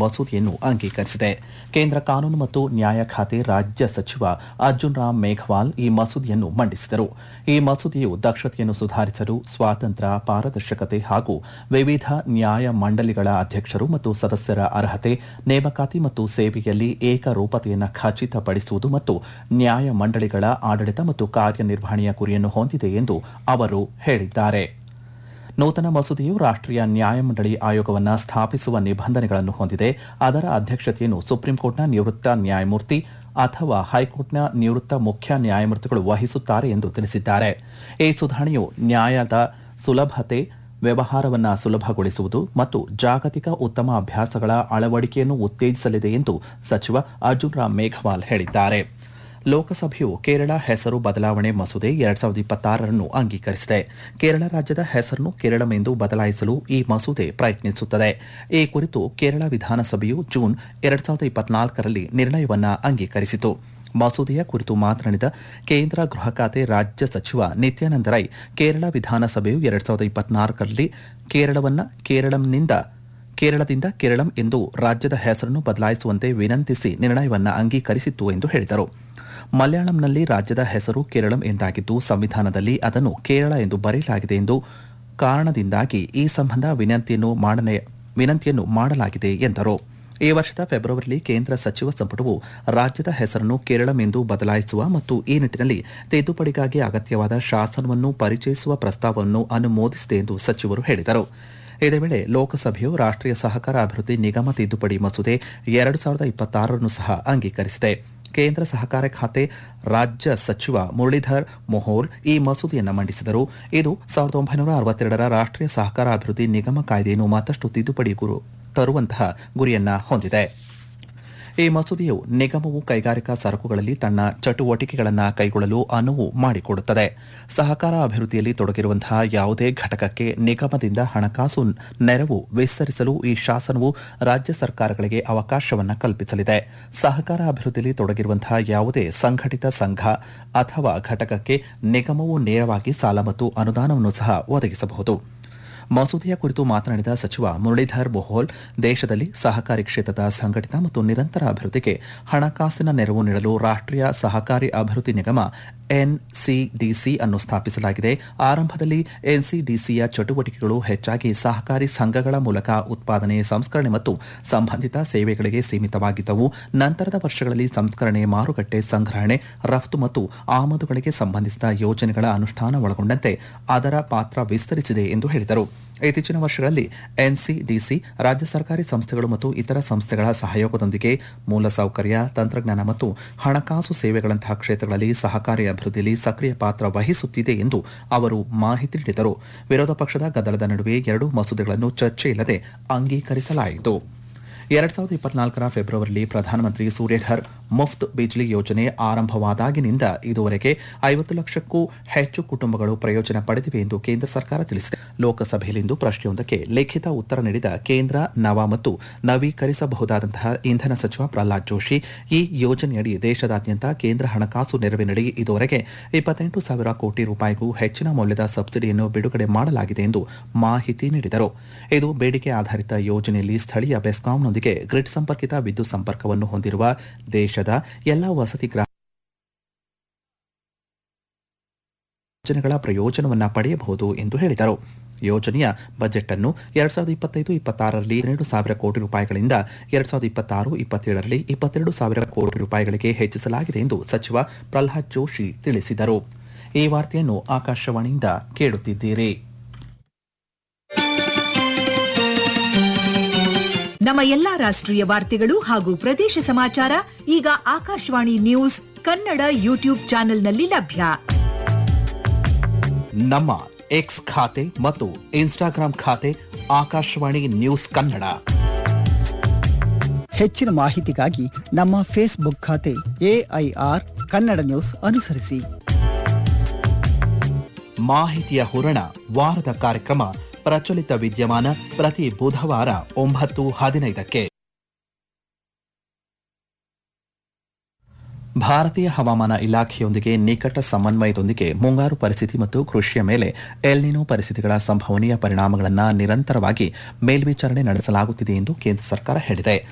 ಮಸೂದೆಯನ್ನು ಅಂಗೀಕರಿಸಿದೆ ಕೇಂದ್ರ ಕಾನೂನು ಮತ್ತು ನ್ಯಾಯ ಖಾತೆ ರಾಜ್ಯ ಸಚಿವ ಅರ್ಜುನ್ ರಾಮ್ ಮೇಘವಾಲ್ ಈ ಮಸೂದೆಯನ್ನು ಮಂಡಿಸಿದರು ಈ ಮಸೂದೆಯು ದಕ್ಷತೆಯನ್ನು ಸುಧಾರಿಸಲು ಸ್ವಾತಂತ್ರ್ಯ ಪಾರದರ್ಶಕತೆ ಹಾಗೂ ವಿವಿಧ ನ್ಯಾಯ ಮಂಡಳಿಗಳ ಅಧ್ಯಕ್ಷರು ಮತ್ತು ಸದಸ್ಯರ ಅರ್ಹತೆ ನೇಮಕಾತಿ ಮತ್ತು ಸೇವೆಯಲ್ಲಿ ಏಕರೂಪತೆಯನ್ನು ಖಚಿತಪಡಿಸುವುದು ಮತ್ತು ನ್ಯಾಯ ಮಂಡಳಿಗಳ ಆಡಳಿತ ಮತ್ತು ಕಾರ್ಯನಿರ್ವಹಣೆಯ ಗುರಿಯನ್ನು ಹೊಂದಿದೆ ಎಂದು ಅವರು ಹೇಳಿದ್ದಾರೆ ನೂತನ ಮಸೂದೆಯು ರಾಷ್ಟ್ರೀಯ ನ್ಯಾಯಮಂಡಳಿ ಆಯೋಗವನ್ನು ಸ್ಥಾಪಿಸುವ ನಿಬಂಧನೆಗಳನ್ನು ಹೊಂದಿದೆ ಅದರ ಅಧ್ಯಕ್ಷತೆಯನ್ನು ಸುಪ್ರೀಂಕೋರ್ಟ್ನ ನಿವೃತ್ತ ನ್ಯಾಯಮೂರ್ತಿ ಅಥವಾ ಹೈಕೋರ್ಟ್ನ ನಿವೃತ್ತ ಮುಖ್ಯ ನ್ಯಾಯಮೂರ್ತಿಗಳು ವಹಿಸುತ್ತಾರೆ ಎಂದು ತಿಳಿಸಿದ್ದಾರೆ ಈ ಸುಧಾರಣೆಯು ನ್ಯಾಯದ ಸುಲಭತೆ ವ್ಯವಹಾರವನ್ನು ಸುಲಭಗೊಳಿಸುವುದು ಮತ್ತು ಜಾಗತಿಕ ಉತ್ತಮ ಅಭ್ಯಾಸಗಳ ಅಳವಡಿಕೆಯನ್ನು ಉತ್ತೇಜಿಸಲಿದೆ ಎಂದು ಸಚಿವ ಅರ್ಜುನ್ ರಾಮ್ ಮೇಘವಾಲ್ ಹೇಳಿದ್ದಾರೆ ಲೋಕಸಭೆಯು ಕೇರಳ ಹೆಸರು ಬದಲಾವಣೆ ಮಸೂದೆ ಎರಡ್ ಸಾವಿರದ ಇಪ್ಪತ್ತಾರರನ್ನು ಅಂಗೀಕರಿಸಿದೆ ಕೇರಳ ರಾಜ್ಯದ ಹೆಸರನ್ನು ಕೇರಳಂ ಎಂದು ಬದಲಾಯಿಸಲು ಈ ಮಸೂದೆ ಪ್ರಯತ್ನಿಸುತ್ತದೆ ಈ ಕುರಿತು ಕೇರಳ ವಿಧಾನಸಭೆಯು ಜೂನ್ ಎರಡ್ ಸಾವಿರದ ಇಪ್ಪತ್ನಾಲ್ಕರಲ್ಲಿ ನಿರ್ಣಯವನ್ನ ಅಂಗೀಕರಿಸಿತು ಮಸೂದೆಯ ಕುರಿತು ಮಾತನಾಡಿದ ಕೇಂದ್ರ ಗೃಹ ಖಾತೆ ರಾಜ್ಯ ಸಚಿವ ನಿತ್ಯಾನಂದ ರೈ ಕೇರಳ ವಿಧಾನಸಭೆಯು ಎರಡ್ ಸಾವಿರದ ಇಪ್ಪತ್ನಾಲ್ಕರಲ್ಲಿ ಕೇರಳವನ್ನ ಕೇರಳಂನಿಂದ ಕೇರಳದಿಂದ ಕೇರಳಂ ಎಂದು ರಾಜ್ಯದ ಹೆಸರನ್ನು ಬದಲಾಯಿಸುವಂತೆ ವಿನಂತಿಸಿ ನಿರ್ಣಯವನ್ನ ಅಂಗೀಕರಿಸಿತ್ತು ಎಂದು ಹೇಳಿದರು ಮಲಯಾಳಂನಲ್ಲಿ ರಾಜ್ಯದ ಹೆಸರು ಕೇರಳಂ ಎಂದಾಗಿದ್ದು ಸಂವಿಧಾನದಲ್ಲಿ ಅದನ್ನು ಕೇರಳ ಎಂದು ಬರೆಯಲಾಗಿದೆ ಎಂದು ಕಾರಣದಿಂದಾಗಿ ಈ ಸಂಬಂಧ ವಿನಂತಿಯನ್ನು ಮಾಡನೆ ವಿನಂತಿಯನ್ನು ಮಾಡಲಾಗಿದೆ ಎಂದರು ಈ ವರ್ಷದ ಫೆಬ್ರವರಿಯಲ್ಲಿ ಕೇಂದ್ರ ಸಚಿವ ಸಂಪುಟವು ರಾಜ್ಯದ ಹೆಸರನ್ನು ಕೇರಳಂ ಎಂದು ಬದಲಾಯಿಸುವ ಮತ್ತು ಈ ನಿಟ್ಟಿನಲ್ಲಿ ತಿದ್ದುಪಡಿಗಾಗಿ ಅಗತ್ಯವಾದ ಶಾಸನವನ್ನು ಪರಿಚಯಿಸುವ ಪ್ರಸ್ತಾವವನ್ನು ಅನುಮೋದಿಸಿದೆ ಎಂದು ಸಚಿವರು ಹೇಳಿದರು ಇದೇ ವೇಳೆ ಲೋಕಸಭೆಯು ರಾಷ್ಟ್ರೀಯ ಸಹಕಾರ ಅಭಿವೃದ್ಧಿ ನಿಗಮ ತಿದ್ದುಪಡಿ ಮಸೂದೆ ಎರಡು ಸಾವಿರದ ಇಪ್ಪತ್ತಾರನ್ನು ಸಹ ಅಂಗೀಕರಿಸಿದೆ ಕೇಂದ್ರ ಸಹಕಾರ ಖಾತೆ ರಾಜ್ಯ ಸಚಿವ ಮುರಳೀಧರ್ ಮೊಹೋಲ್ ಈ ಮಸೂದೆಯನ್ನು ಮಂಡಿಸಿದರು ಇದು ಸಾವಿರದ ಒಂಬೈನೂರ ಅರವತ್ತೆರಡರ ರಾಷ್ಟ್ರೀಯ ಸಹಕಾರ ಅಭಿವೃದ್ಧಿ ನಿಗಮ ಕಾಯ್ದೆಯನ್ನು ಮತ್ತಷ್ಟು ತಿದ್ದುಪಡಿ ಗುರು ತರುವಂತಹ ಗುರಿಯನ್ನ ಹೊಂದಿದೆ ಈ ಮಸೂದೆಯು ನಿಗಮವು ಕೈಗಾರಿಕಾ ಸರಕುಗಳಲ್ಲಿ ತನ್ನ ಚಟುವಟಿಕೆಗಳನ್ನು ಕೈಗೊಳ್ಳಲು ಅನುವು ಮಾಡಿಕೊಡುತ್ತದೆ ಸಹಕಾರ ಅಭಿವೃದ್ಧಿಯಲ್ಲಿ ತೊಡಗಿರುವಂತಹ ಯಾವುದೇ ಘಟಕಕ್ಕೆ ನಿಗಮದಿಂದ ಹಣಕಾಸು ನೆರವು ವಿಸ್ತರಿಸಲು ಈ ಶಾಸನವು ರಾಜ್ಯ ಸರ್ಕಾರಗಳಿಗೆ ಅವಕಾಶವನ್ನು ಕಲ್ಪಿಸಲಿದೆ ಸಹಕಾರ ಅಭಿವೃದ್ಧಿಯಲ್ಲಿ ತೊಡಗಿರುವಂತಹ ಯಾವುದೇ ಸಂಘಟಿತ ಸಂಘ ಅಥವಾ ಘಟಕಕ್ಕೆ ನಿಗಮವು ನೇರವಾಗಿ ಸಾಲ ಮತ್ತು ಅನುದಾನವನ್ನು ಸಹ ಒದಗಿಸಬಹುದು ಮಸೂದೆಯ ಕುರಿತು ಮಾತನಾಡಿದ ಸಚಿವ ಮುರಳೀಧರ್ ಮೊಹೋಲ್ ದೇಶದಲ್ಲಿ ಸಹಕಾರಿ ಕ್ಷೇತ್ರದ ಸಂಘಟಿತ ಮತ್ತು ನಿರಂತರ ಅಭಿವೃದ್ಧಿಗೆ ಹಣಕಾಸಿನ ನೆರವು ನೀಡಲು ರಾಷ್ಟ್ರೀಯ ಸಹಕಾರಿ ಅಭಿವೃದ್ಧಿ ನಿಗಮ ಎನ್ಸಿಡಿಸಿ ಅನ್ನು ಸ್ಥಾಪಿಸಲಾಗಿದೆ ಆರಂಭದಲ್ಲಿ ಎನ್ಸಿಡಿಸಿಯ ಚಟುವಟಿಕೆಗಳು ಹೆಚ್ಚಾಗಿ ಸಹಕಾರಿ ಸಂಘಗಳ ಮೂಲಕ ಉತ್ಪಾದನೆ ಸಂಸ್ಕರಣೆ ಮತ್ತು ಸಂಬಂಧಿತ ಸೇವೆಗಳಿಗೆ ಸೀಮಿತವಾಗಿದ್ದವು ನಂತರದ ವರ್ಷಗಳಲ್ಲಿ ಸಂಸ್ಕರಣೆ ಮಾರುಕಟ್ಟೆ ಸಂಗ್ರಹಣೆ ರಫ್ತು ಮತ್ತು ಆಮದುಗಳಿಗೆ ಸಂಬಂಧಿಸಿದ ಯೋಜನೆಗಳ ಅನುಷ್ಠಾನ ಒಳಗೊಂಡಂತೆ ಅದರ ಪಾತ್ರ ವಿಸ್ತರಿಸಿದೆ ಎಂದು ಹೇಳಿದರು ಇತ್ತೀಚಿನ ವರ್ಷಗಳಲ್ಲಿ ಎನ್ಸಿಡಿಸಿ ರಾಜ್ಯ ಸರ್ಕಾರಿ ಸಂಸ್ಥೆಗಳು ಮತ್ತು ಇತರ ಸಂಸ್ಥೆಗಳ ಸಹಯೋಗದೊಂದಿಗೆ ಮೂಲಸೌಕರ್ಯ ತಂತ್ರಜ್ಞಾನ ಮತ್ತು ಹಣಕಾಸು ಸೇವೆಗಳಂತಹ ಕ್ಷೇತ್ರಗಳಲ್ಲಿ ಸಹಕಾರಿ ಅಭಿವೃದ್ಧಿಯಲ್ಲಿ ಸಕ್ರಿಯ ಪಾತ್ರ ವಹಿಸುತ್ತಿದೆ ಎಂದು ಅವರು ಮಾಹಿತಿ ನೀಡಿದರು ವಿರೋಧ ಪಕ್ಷದ ಗದ್ದಲದ ನಡುವೆ ಎರಡೂ ಮಸೂದೆಗಳನ್ನು ಚರ್ಚೆಯಿಲ್ಲದೆ ಅಂಗೀಕರಿಸಲಾಯಿತು ಎರಡ್ ಸಾವಿರದ ಇಪ್ಪತ್ನಾಲ್ಕರ ಫೆಬ್ರವರಿಯಲ್ಲಿ ಪ್ರಧಾನಮಂತ್ರಿ ಸೂರ್ಯಘರ್ ಮುಫ್ತ್ ಬಿಜ್ಲಿ ಯೋಜನೆ ಆರಂಭವಾದಾಗಿನಿಂದ ಇದುವರೆಗೆ ಐವತ್ತು ಲಕ್ಷಕ್ಕೂ ಹೆಚ್ಚು ಕುಟುಂಬಗಳು ಪ್ರಯೋಜನ ಪಡೆದಿವೆ ಎಂದು ಕೇಂದ್ರ ಸರ್ಕಾರ ತಿಳಿಸಿದೆ ಲೋಕಸಭೆಯಲ್ಲಿಂದು ಪ್ರಶ್ನೆಯೊಂದಕ್ಕೆ ಲಿಖಿತ ಉತ್ತರ ನೀಡಿದ ಕೇಂದ್ರ ನವ ಮತ್ತು ನವೀಕರಿಸಬಹುದಾದಂತಹ ಇಂಧನ ಸಚಿವ ಪ್ರಹ್ಲಾದ್ ಜೋಶಿ ಈ ಯೋಜನೆಯಡಿ ದೇಶದಾದ್ಯಂತ ಕೇಂದ್ರ ಹಣಕಾಸು ನೆರವಿನಡಿ ಇದುವರೆಗೆ ಇಪ್ಪತ್ತೆಂಟು ಸಾವಿರ ಕೋಟಿ ರೂಪಾಯಿಗೂ ಹೆಚ್ಚಿನ ಮೌಲ್ಯದ ಸಬ್ಸಿಡಿಯನ್ನು ಬಿಡುಗಡೆ ಮಾಡಲಾಗಿದೆ ಎಂದು ಮಾಹಿತಿ ನೀಡಿದರು ಇದು ಬೇಡಿಕೆ ಆಧಾರಿತ ಯೋಜನೆಯಲ್ಲಿ ಸ್ಥಳೀಯ ಬೆಸ್ಕಾಂನೊಂದಿಗೆ ಗ್ರಿಡ್ ಸಂಪರ್ಕಿತ ವಿದ್ಯುತ್ ಸಂಪರ್ಕವನ್ನು ಹೊಂದಿರುವ ದೇಶದ ಎಲ್ಲಾ ವಸತಿ ಗ್ರಾಹ ಯೋಜನೆಗಳ ಪ್ರಯೋಜನವನ್ನು ಪಡೆಯಬಹುದು ಎಂದು ಹೇಳಿದರು ಯೋಜನೆಯ ಬಜೆಟ್ ಅನ್ನು ಎರಡ್ ಸಾವಿರದ ಇಪ್ಪತ್ತೈದು ಇಪ್ಪತ್ತಾರರಲ್ಲಿ ಹನ್ನೆರಡು ಸಾವಿರ ಕೋಟಿ ರೂಪಾಯಿಗಳಿಂದ ಎರಡ್ ಸಾವಿರದ ಇಪ್ಪತ್ತಾರು ಇಪ್ಪತ್ತೇಳರಲ್ಲಿ ಇಪ್ಪತ್ತೆರಡು ಸಾವಿರ ಕೋಟಿ ರೂಪಾಯಿಗಳಿಗೆ ಹೆಚ್ಚಿಸಲಾಗಿದೆ ಎಂದು ಸಚಿವ ಪ್ರಹ್ಲಾದ್ ಜೋಶಿ ತಿಳಿಸಿದರು ಈ ವಾರ್ತೆಯನ್ನು ಆಕಾಶವಾಣಿಯಿಂದ ಕೇಳುತ್ತಿದ್ದೀರಿ ನಮ್ಮ ಎಲ್ಲಾ ರಾಷ್ಟ್ರೀಯ ವಾರ್ತೆಗಳು ಹಾಗೂ ಪ್ರದೇಶ ಸಮಾಚಾರ ಈಗ ಆಕಾಶವಾಣಿ ನ್ಯೂಸ್ ಕನ್ನಡ ಯೂಟ್ಯೂಬ್ ಚಾನೆಲ್ನಲ್ಲಿ ಲಭ್ಯ ನಮ್ಮ ಎಕ್ಸ್ ಖಾತೆ ಮತ್ತು ಇನ್ಸ್ಟಾಗ್ರಾಂ ಖಾತೆ ಆಕಾಶವಾಣಿ ನ್ಯೂಸ್ ಕನ್ನಡ ಹೆಚ್ಚಿನ ಮಾಹಿತಿಗಾಗಿ ನಮ್ಮ ಫೇಸ್ಬುಕ್ ಖಾತೆ ಎಐಆರ್ ಕನ್ನಡ ನ್ಯೂಸ್ ಅನುಸರಿಸಿ ಮಾಹಿತಿಯ ಹೂರಣ ವಾರದ ಕಾರ್ಯಕ್ರಮ ಪ್ರಚಲಿತ ವಿದ್ಯಮಾನ ಪ್ರತಿ ಬುಧವಾರ ಒಂಬತ್ತು ಹದಿನೈದಕ್ಕೆ ಭಾರತೀಯ ಹವಾಮಾನ ಇಲಾಖೆಯೊಂದಿಗೆ ನಿಕಟ ಸಮನ್ವಯದೊಂದಿಗೆ ಮುಂಗಾರು ಪರಿಸ್ಥಿತಿ ಮತ್ತು ಕೃಷಿಯ ಮೇಲೆ ಎಲ್ನಿನೋ ಪರಿಸ್ಥಿತಿಗಳ ಸಂಭವನೀಯ ಪರಿಣಾಮಗಳನ್ನು ನಿರಂತರವಾಗಿ ಮೇಲ್ವಿಚಾರಣೆ ನಡೆಸಲಾಗುತ್ತಿದೆ ಎಂದು ಕೇಂದ್ರ ಸರ್ಕಾರ ಹೇಳಿದೆ